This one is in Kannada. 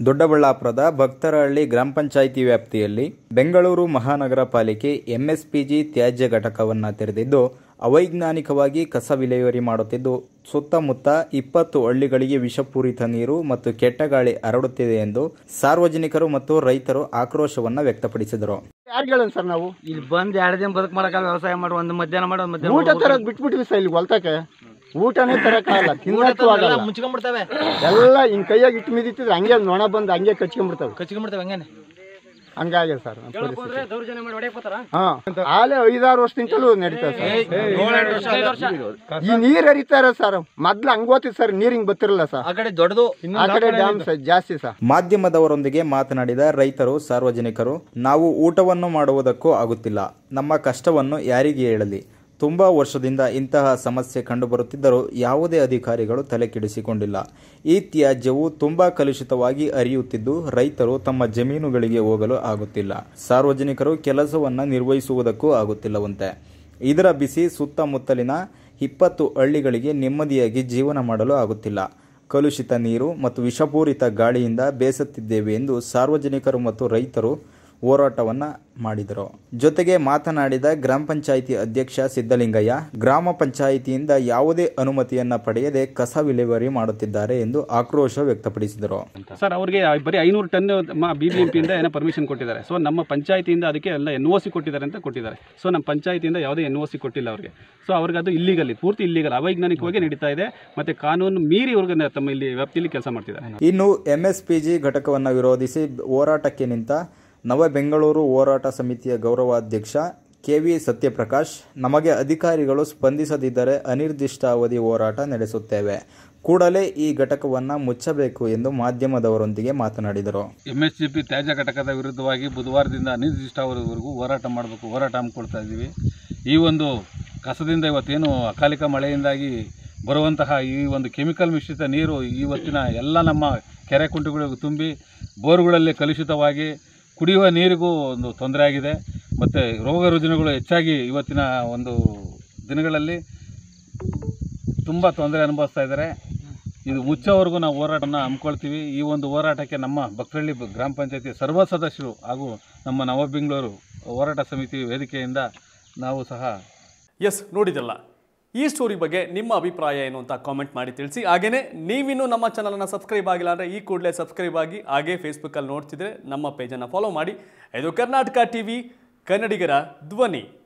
ದೊಡ್ಡಬಳ್ಳಾಪುರದ ಭಕ್ತರಹಳ್ಳಿ ಗ್ರಾಮ ಪಂಚಾಯಿತಿ ವ್ಯಾಪ್ತಿಯಲ್ಲಿ ಬೆಂಗಳೂರು ಮಹಾನಗರ ಪಾಲಿಕೆ ಎಂಎಸ್ಪಿಜಿ ತ್ಯಾಜ್ಯ ಘಟಕವನ್ನು ತೆರೆದಿದ್ದು ಅವೈಜ್ಞಾನಿಕವಾಗಿ ಕಸ ವಿಲೇವಾರಿ ಮಾಡುತ್ತಿದ್ದು ಸುತ್ತಮುತ್ತ ಇಪ್ಪತ್ತು ಹಳ್ಳಿಗಳಿಗೆ ವಿಷಪೂರಿತ ನೀರು ಮತ್ತು ಕೆಟ್ಟ ಗಾಳಿ ಹರಡುತ್ತಿದೆ ಎಂದು ಸಾರ್ವಜನಿಕರು ಮತ್ತು ರೈತರು ಆಕ್ರೋಶವನ್ನು ವ್ಯಕ್ತಪಡಿಸಿದರು ಯಾರು ಹೇಳೋಣ ಸರ್ ನಾವು ಇಲ್ಲಿ ಬಂದು ಎರಡು ದಿನ ಬದುಕು ಮಾಡಕ್ಕಲ್ಲ ವ್ಯವಸಾಯ ಮಾಡಿ ಒಂದು ಮಧ್ಯಾಹ್ನ ಮಾಡಿ ಒಂದು ಮಧ್ಯಾಹ್ನ ಊಟ ತರದ್ ಬಿಟ್ಬಿಟ್ವಿ ಸರ್ ಇಲ್ಲಿ ಹೊಲ್ತಕ್ಕೆ ಊಟನೇ ತರಕ್ಕಾಗಲ್ಲ ತಿನ್ನಕ್ಕೂ ಆಗಲ್ಲ ಮುಚ್ಕೊಂಡ್ಬಿಡ್ತವೆ ಎಲ್ಲ ಹಿಂಗ್ ಕೈಯಾಗ ಇಟ್ಟು ಮಿದಿತ್ತಿದ್ರೆ ಹಂಗೆ ನೊಣ ಬಂದು ಹಂಗೆ ಕಚ್ಕೊಂಡ್ಬಿಡ್ತವೆ ಕಚ್ಕೊಂಡ್ಬಿಡ್ತವೆ ಹಂಗೇನೆ ಹಂಗಾಗೆ ಸರ್ ನಮ್ಮ ಪರಿಸ್ಥಿತಿ. ದೌರ್ಜನ್ಯ ಮಾಡಿ ಹೊಡೆಯಕ್ಕೆ ಹಾ ಆಲೆ ಐದಾರು ವರ್ಷದಿಂದಲೂ ನಡೀತದೆ ಸರ್ ಈ ನೀರ್ ಹರಿತಾರ ಸರ್ ಮೊದ್ಲು ಹಂಗ್ ಓದ್ತಿತ್ತು ಸರ್ ನೀರ್ ಹಿಂಗ್ ಬತ್ತಿರಲ್ಲ ಸರ್ ಆ ಕಡೆ ದೊಡ್ಡದು ಆ ಕಡೆ ಡ್ಯಾಮ್ ಸರ್ ಜಾಸ್ತಿ ಸರ್ ಮಾಧ್ಯಮದವರೊಂದಿಗೆ ಮಾತನಾಡಿದ ರೈತರು ಸಾರ್ವಜನಿಕರು ನಾವು ಊಟವನ್ನು ಮಾಡುವುದಕ್ಕೂ ಆಗುತ್ತಿಲ್ಲ ನಮ್ಮ ಕಷ್ಟವನ್ನು ಯಾರಿಗೆ ಹೇಳಲಿ ತುಂಬಾ ವರ್ಷದಿಂದ ಇಂತಹ ಸಮಸ್ಯೆ ಕಂಡುಬರುತ್ತಿದ್ದರೂ ಯಾವುದೇ ಅಧಿಕಾರಿಗಳು ತಲೆ ಕೆಡಿಸಿಕೊಂಡಿಲ್ಲ ಈ ತ್ಯಾಜ್ಯವು ತುಂಬಾ ಕಲುಷಿತವಾಗಿ ಹರಿಯುತ್ತಿದ್ದು ರೈತರು ತಮ್ಮ ಜಮೀನುಗಳಿಗೆ ಹೋಗಲು ಆಗುತ್ತಿಲ್ಲ ಸಾರ್ವಜನಿಕರು ಕೆಲಸವನ್ನು ನಿರ್ವಹಿಸುವುದಕ್ಕೂ ಆಗುತ್ತಿಲ್ಲವಂತೆ ಇದರ ಬಿಸಿ ಸುತ್ತಮುತ್ತಲಿನ ಇಪ್ಪತ್ತು ಹಳ್ಳಿಗಳಿಗೆ ನೆಮ್ಮದಿಯಾಗಿ ಜೀವನ ಮಾಡಲು ಆಗುತ್ತಿಲ್ಲ ಕಲುಷಿತ ನೀರು ಮತ್ತು ವಿಷಪೂರಿತ ಗಾಳಿಯಿಂದ ಬೇಸತ್ತಿದ್ದೇವೆ ಎಂದು ಸಾರ್ವಜನಿಕರು ಮತ್ತು ರೈತರು ಹೋರಾಟವನ್ನ ಮಾಡಿದರು ಜೊತೆಗೆ ಮಾತನಾಡಿದ ಗ್ರಾಮ ಪಂಚಾಯಿತಿ ಅಧ್ಯಕ್ಷ ಸಿದ್ದಲಿಂಗಯ್ಯ ಗ್ರಾಮ ಪಂಚಾಯಿತಿಯಿಂದ ಯಾವುದೇ ಅನುಮತಿಯನ್ನ ಪಡೆಯದೆ ಕಸ ವಿಲೇವಾರಿ ಮಾಡುತ್ತಿದ್ದಾರೆ ಎಂದು ಆಕ್ರೋಶ ವ್ಯಕ್ತಪಡಿಸಿದರು ಸರ್ ಅವ್ರಿಗೆ ಬರೀ ಐನೂರು ಟನ್ ಬಿ ಬಿ ಎಂ ಪಿಯಿಂದ ಏನೋ ಪರ್ಮಿಷನ್ ಕೊಟ್ಟಿದ್ದಾರೆ ಸೊ ನಮ್ಮ ಪಂಚಾಯತಿಯಿಂದ ಅದಕ್ಕೆ ಎಲ್ಲ ಎನ್ ಒ ಸಿ ಕೊಟ್ಟಿದ್ದಾರೆ ಅಂತ ಕೊಟ್ಟಿದ್ದಾರೆ ಸೊ ನಮ್ಮ ಪಂಚಾಯತಿಯಿಂದ ಯಾವುದೇ ಎನ್ ಒ ಸಿ ಕೊಟ್ಟಿಲ್ಲ ಅವ್ರಿಗೆ ಸೊ ಅವ್ರಿಗೆ ಅದು ಇಲ್ಲಿಗಲ್ ಪೂರ್ತಿ ಇಲ್ಲಿಗಲ್ ಅವೈಜ್ಞಾನಿಕವಾಗಿ ನಡೀತಾ ಇದೆ ಮತ್ತು ಕಾನೂನು ಮೀರಿ ಅವ್ರಿಗೆ ತಮ್ಮ ಇಲ್ಲಿ ವ್ಯಾಪ್ತಿಯಲ್ಲಿ ಕೆಲಸ ಮಾಡ್ತಿದ್ದಾರೆ ಇನ್ನು ಎಂಎಸ್ಪಿಜಿ ಘಟಕವನ್ನು ವಿರೋಧಿಸಿ ಹೋರಾಟಕ್ಕೆ ನಿಂತ ನವ ಬೆಂಗಳೂರು ಹೋರಾಟ ಸಮಿತಿಯ ಗೌರವಾಧ್ಯಕ್ಷ ಕೆವಿ ಸತ್ಯಪ್ರಕಾಶ್ ನಮಗೆ ಅಧಿಕಾರಿಗಳು ಸ್ಪಂದಿಸದಿದ್ದರೆ ಅನಿರ್ದಿಷ್ಟಾವಧಿ ಹೋರಾಟ ನಡೆಸುತ್ತೇವೆ ಕೂಡಲೇ ಈ ಘಟಕವನ್ನು ಮುಚ್ಚಬೇಕು ಎಂದು ಮಾಧ್ಯಮದವರೊಂದಿಗೆ ಮಾತನಾಡಿದರು ಎಮ್ ಎಸ್ ಸಿ ಪಿ ತ್ಯಾಜ್ಯ ಘಟಕದ ವಿರುದ್ಧವಾಗಿ ಬುಧವಾರದಿಂದ ಅನಿರ್ದಿಷ್ಟಾವಧಿವರೆಗೂ ಹೋರಾಟ ಮಾಡಬೇಕು ಹೋರಾಟ ಹಮ್ಮಿಕೊಳ್ತಾ ಇದ್ದೀವಿ ಈ ಒಂದು ಕಸದಿಂದ ಇವತ್ತೇನು ಅಕಾಲಿಕ ಮಳೆಯಿಂದಾಗಿ ಬರುವಂತಹ ಈ ಒಂದು ಕೆಮಿಕಲ್ ಮಿಶ್ರಿತ ನೀರು ಇವತ್ತಿನ ಎಲ್ಲ ನಮ್ಮ ಕೆರೆ ಕುಂಟೆಗಳಿಗೂ ತುಂಬಿ ಬೋರ್ಗಳಲ್ಲಿ ಕಲುಷಿತವಾಗಿ ಕುಡಿಯುವ ನೀರಿಗೂ ಒಂದು ತೊಂದರೆ ಆಗಿದೆ ಮತ್ತು ರೋಗ ರುಜಿನಗಳು ಹೆಚ್ಚಾಗಿ ಇವತ್ತಿನ ಒಂದು ದಿನಗಳಲ್ಲಿ ತುಂಬ ತೊಂದರೆ ಅನುಭವಿಸ್ತಾ ಇದ್ದಾರೆ ಇದು ಮುಚ್ಚೋವರೆಗೂ ನಾವು ಹೋರಾಟನ ಹಮ್ಮಿಕೊಳ್ತೀವಿ ಈ ಒಂದು ಹೋರಾಟಕ್ಕೆ ನಮ್ಮ ಭಕ್ತಹಳ್ಳಿ ಗ್ರಾಮ ಪಂಚಾಯತಿ ಸರ್ವ ಸದಸ್ಯರು ಹಾಗೂ ನಮ್ಮ ನವ ಬೆಂಗಳೂರು ಹೋರಾಟ ಸಮಿತಿ ವೇದಿಕೆಯಿಂದ ನಾವು ಸಹ ಎಸ್ ನೋಡಿದ್ರಲ್ಲ ಈ ಸ್ಟೋರಿ ಬಗ್ಗೆ ನಿಮ್ಮ ಅಭಿಪ್ರಾಯ ಏನು ಅಂತ ಕಾಮೆಂಟ್ ಮಾಡಿ ತಿಳಿಸಿ ಹಾಗೇನೇ ನೀವಿನ್ನೂ ನಮ್ಮ ಚಾನಲನ್ನು ಸಬ್ಸ್ಕ್ರೈಬ್ ಆಗಿಲ್ಲ ಅಂದರೆ ಈ ಕೂಡಲೇ ಸಬ್ಸ್ಕ್ರೈಬ್ ಆಗಿ ಹಾಗೇ ಫೇಸ್ಬುಕ್ಕಲ್ಲಿ ನೋಡ್ತಿದ್ರೆ ನಮ್ಮ ಪೇಜನ್ನು ಫಾಲೋ ಮಾಡಿ ಇದು ಕರ್ನಾಟಕ ಟಿ ವಿ ಕನ್ನಡಿಗರ ಧ್ವನಿ